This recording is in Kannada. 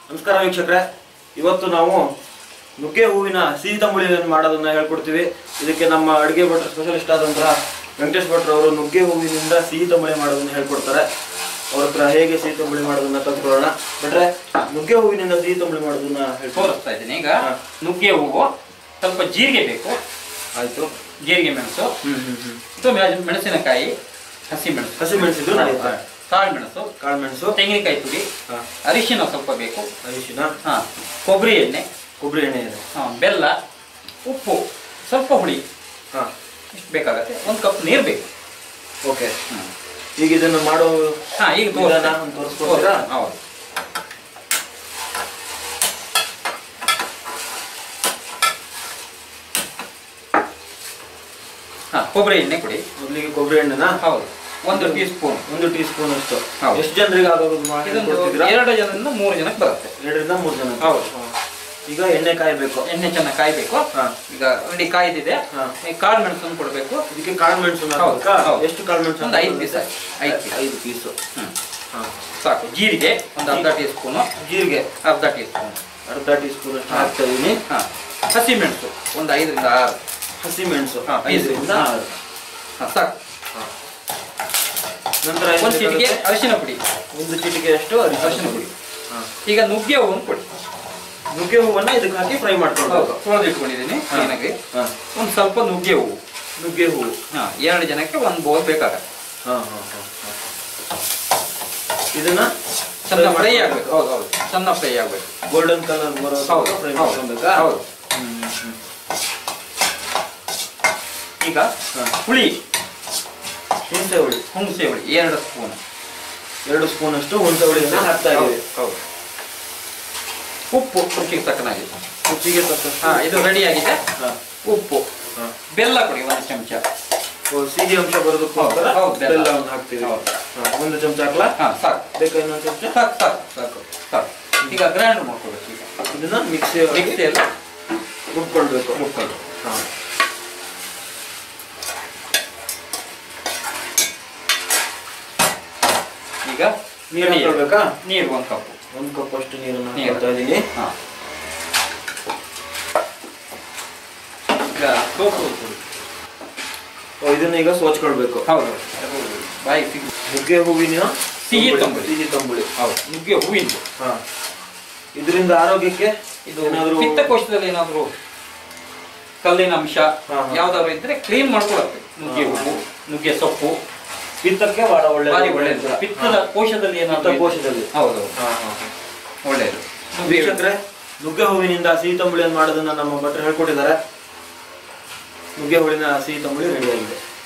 ನಮಸ್ಕಾರ ವೀಕ್ಷಕರೇ ಇವತ್ತು ನಾವು ನುಗ್ಗೆ ಹೂವಿನ ಸಿಹಿ ತಂಬುಳಿಯನ್ನು ಮಾಡೋದನ್ನ ಹೇಳ್ಕೊಡ್ತೀವಿ ಇದಕ್ಕೆ ನಮ್ಮ ಅಡುಗೆ ಭಟ್ರು ಸ್ಪೆಷಲಿಸ್ಟ್ ಆದಂತಹ ವೆಂಕಟೇಶ್ ಭಟ್ರು ಅವರು ನುಗ್ಗೆ ಹೂವಿನಿಂದ ಸಿಹಿ ತಂಬುಳಿ ಮಾಡೋದನ್ನ ಹೇಳ್ಕೊಡ್ತಾರೆ ಅವ್ರ ಹತ್ರ ಹೇಗೆ ಸಿಹಿ ತಂಬುಳಿ ಮಾಡೋದನ್ನ ಕಲ್ತ್ಕೊಳ್ಳೋಣ ಭಟ್ರೆ ನುಗ್ಗೆ ಹೂವಿನಿಂದ ಸಿಹಿ ತಂಬುಳಿ ಮಾಡೋದನ್ನ ಹೇಳ್ಕೊಡ ತೋರಿಸ್ತಾ ಇದ್ದೀನಿ ಈಗ ಹಾ. ನುಗ್ಗೆ ಹೂವು ಸ್ವಲ್ಪ ಜೀರಿಗೆ ಬೇಕು ಆಯ್ತು ಜೀರಿಗೆ ಮೆಣಸು ಹ್ಮ್ ಹ್ಮ್ ಹ್ಮ್ ಇದು ಮೆಣ- ಮೆಣಸಿನಕಾಯಿ ಹಸಿ ಮೆಣಸು ಹಸಿ ಮೆಣಸಿದ್ದು ನಡೆಯುತ್ತೆ ಕಾಳು ಮೆಣಸು ಕಾಳು ಮೆಣಸು ತೆಂಗಿನಕಾಯಿ ತುರಿ ಹಾ, ಅರಿಶಿನ ಸ್ವಲ್ಪ ಬೇಕು ಅರಿಶಿನ ಹಾ ಕೊಬ್ಬರಿ ಎಣ್ಣೆ ಕೊಬ್ಬರಿ ಎಣ್ಣೆ ಇದೆ ಹಾ, ಬೆಲ್ಲ ಉಪ್ಪು ಸ್ವಲ್ಪ ಹುಳಿ ಹಾ ಇಷ್ಟು ಬೇಕಾಗತ್ತೆ ಒಂದು ಕಪ್ ನೀರು ಬೇಕು ಓಕೆ ಈಗ ಇದನ್ನು ಮಾಡೋ ಹಾ ಈಗ ವಿಧಾನ ತೋರಿಸ್ತೀನಿ. ಒಂದು ತೋರಿಸ್ಕೊಡ್ತೀರಾ? ಹೌದು ಹಾ ಕೊಬ್ಬರಿ ಎಣ್ಣೆ ಕೊಡಿ ಮೊದಲಿಗೆ ಕೊಬ್ಬರಿ ಎಣ್ಣೆನ ಹೌದು ಒಂದು ಟೀ ಸ್ಪೂನ್ ಒಂದು ಟೀ ಸ್ಪೂನ್ ಅಷ್ಟು ಹೌದು. ಎಷ್ಟು ಜನರಿಗೆ ಆಗೋದು ಮಾಡಿ ಇದೊಂದು ಕೊಡ್ತಿದ್ದೀರಾ? ಎರಡು ಜನರಿಂದ ಮೂರು ಜನಕ್ಕೆ ಬರುತ್ತೆ ಎರಡರಿಂದ ಮೂರು ಜನ ಹೌದು. ಈಗ ಎಣ್ಣೆ ಕಾಯಬೇಕು ಎಣ್ಣೆ ಚೆನ್ನಾಗಿ ಕಾಯ್ಬೇಕು ಹಾ. ಈಗ ಅಂಗಡಿ ಕಾಯ್ದಿದೆ ಹಾ. ಈ ಕಾಳು ಮೆಣಸನ್ನು ಕೊಡಬೇಕು ಇದಕ್ಕೆ ಕಾಳು ಮೆಣಸು ಹೌದು, ಹಾಕ್ಬೇಕಾ? ಹೌದು. ಎಷ್ಟು ಕಾಳು ಮೆಣಸು ಒಂದು ಐದು ಹಾಕ್ಬೇಕು? piece, ಐದು piece. ಐದು ಪೀಸು ಹ್ಮ್. ಹಾ. ಸಾಕು ಜೀರಿಗೆ ಒಂದು ಅರ್ಧ ಟೀ ಸ್ಪೂನು ಜೀರಿಗೆ ಅರ್ಧ ಟೀ ಸ್ಪೂನ್ ಅರ್ಧ ಟೀ ಸ್ಪೂನ್ ಅಷ್ಟು ಹಾ. ಹಾಕ್ತಾ ಇದೀನಿ ಹಾ ಹಸಿ ಮೆಣಸು ಒಂದು ಐದರಿಂದ ಆರು ಹಸಿ ಮೆಣಸು ಹಾ, ಐದರಿಂದ ಆರು ಹಾ, ಸಾಕು ಹಾ. ನಂತರ ಏನ್ ಒಂದು ಚಿಟಿಕೆ ಬೇಕಾಗುತ್ತೆ? ಅರಿಶಿನ ಪುಡಿ ಒಂದು ಚಿಟಿಕೆ ಅಷ್ಟು ಅರಿಶಿನ ಅರಿಶಿನ ಪುಡಿ ಹಾ. ಈಗ ನುಗ್ಗೆ ಹೂವನ್ನು ಕೊಡಿ ನುಗ್ಗೆ ಹೂವನ್ನ ಇದಕ್ಕೆ ಹಾಕಿ ಫ್ರೈ ಮಾಡ್ಕೊಳ್ಬೇಕು ತೊಳೆದು ಇಟ್ಕೊಂಡಿದ್ದೀನಿ ಹಾ. ಕ್ಲೀನಾಗಿ ಹಾ. ಒಂದು ಸ್ವಲ್ಪ ನುಗ್ಗೆ ಹೂವು ನುಗ್ಗೆ ಹೂವು ಹಾ ಎರಡು ಜನಕ್ಕೆ ಒಂದು ಬೋಲ್ ಬೇಕಾಗತ್ತೆ ಹಾ ಹಾ ಹಾ ಹಾ. ಇದನ್ನ ಚೆನ್ನ ಫ್ರೈ ಆಗ್ಬೇಕು ಹೌದು ಹೌದು ಚೆನ್ನ ಫ್ರೈ ಆಗ್ಬೇಕು ಗೋಲ್ಡನ್ ಕಲರ್ ಬರೋ ಹೌದು ಫ್ರೈ ಹೌದು ಮಾಡ್ಕೊಬೇಕಾ ಹೌದು ಹ್ಮ್, ಹ್ಮ್. ಈಗ ಹಾ. ಹುಳಿ ಹುಣಸೆ ಹುಳಿ ಹುಣಸೆ ಹುಳಿ ಎರಡು ಸ್ಪೂನ್ ಎರಡು ಸ್ಪೂನ್ ಅಷ್ಟು ಹುಣಸೆ ಹುಳಿಯನ್ನ ಹಾಕ್ತಾ ಇದೀವಿ ಹೌದು ಉಪ್ಪು ರುಚಿಗೆ ತಕ್ಕನಾಗಿ ರುಚಿಗೆ ತಕ್ಕಷ್ಟು ಹಾ ಇದು ರೆಡಿ ಆಗಿದೆ ಹಾ, ಉಪ್ಪು ಹಾ. ಬೆಲ್ಲ ಕೊಡಿ ಒಂದು ಚಮಚ ಓ, ಸಿಹಿ ಅಂಶ ಬರೋದಕ್ಕೋಸ್ಕರ ಹೌದು, ಹೌದು, ಬೆಲ್ಲ. ಬೆಲ್ಲವನ್ನು ಹಾಕ್ತೀವಿ ಹೌದು. ಹಾ, ಒಂದು ಚಮಚ ಹಾಕ್ಲಾ ಹಾ ಸಾಕು ಬೇಕಾ ಇನ್ನೊಂದು ಚಮಚ ಸಾಕು ಸಾಕು ಸಾಕು ಸಾಕು ಈಗ ಗ್ರೈಂಡ್ ಮಾಡ್ಕೊಬೇಕು ಈಗ ಇದನ್ನ ಮಿಕ್ಸಿ ಮಿಕ್ಸಿಯಲ್ಲಿ ರುಬ್ಕೊಳ್ಬೇಕು ರುಬ್ಕೊಳ್ಳಿ ಹಾ. ಈಗ ನೀರು ready. ಹಾಕೊಳ್ಬೇಕಾ ನೀರು ಒಂದು ಕಪ್ಪು ಒಂದು ಕಪ್ ಅಷ್ಟು ನೀರನ್ನು ನೀರು. ಹಾಕ್ತಾ ಇದೀನಿ ಹಾ ಈಗ ಸೋಪು ಕೊಡಿ ಓ, ಇದನ್ನ ಈಗ ಸೋಚ್ಕೊಳ್ಬೇಕು ಹೌದು ಬಾಯಿ ಸಿಗು ನುಗ್ಗೆ ಹೂವಿನ ಸಿಹಿ ತಂಬುಳಿ. ಸಿಹಿ ತಂಬುಳಿ ಹೌದು ನುಗ್ಗೆ ಹೂವಿಂದು ಹಾ ಇದರಿಂದ ಆರೋಗ್ಯಕ್ಕೆ ಇದು ಏನಾದ್ರೂ ಪಿತ್ತಕೋಶದಲ್ಲಿ ಏನಾದರೂ ಕಲ್ಲಿನ ಅಂಶ ಹಾ, ಹಾ. ಯಾವ್ದಾದ್ರು ಇದ್ರೆ ಕ್ಲೀನ್ ಮಾಡ್ಕೊಳತ್ತೆ ನುಗ್ಗೆ ಹಾ. ಹೂವು ನುಗ್ಗೆ ಸೊಪ್ಪು ಪಿತ್ತಕ್ಕೆ ಬಹಳ ಒಳ್ಳೆ ಭಾರಿ ಒಳ್ಳೆಯದು ಪಿತ್ತದ ಕೋಶದಲ್ಲಿ ಏನಾದ್ರು ಇದ್ರೆ- ಕೋಶದಲ್ಲಿ ಹೌದು ಹಾ, ಹಾ, ಹಾ. ಒಳ್ಳೆಯದು ವೀಕ್ಷಕರೇ ನುಗ್ಗೆ ಹೂವಿನಿಂದ ಸಿಹಿ ತಂಬುಳಿಯನ್ನು ಮಾಡೋದನ್ನ ನಮ್ಮ ಭಟ್ರು ಹೇಳ್ಕೊಟ್ಟಿದ್ದಾರೆ ನುಗ್ಗೆ ಹೂವಿನ ಸಿಹಿ ತಂಬುಳಿ ರೆಡಿ ಆಗಿದೆ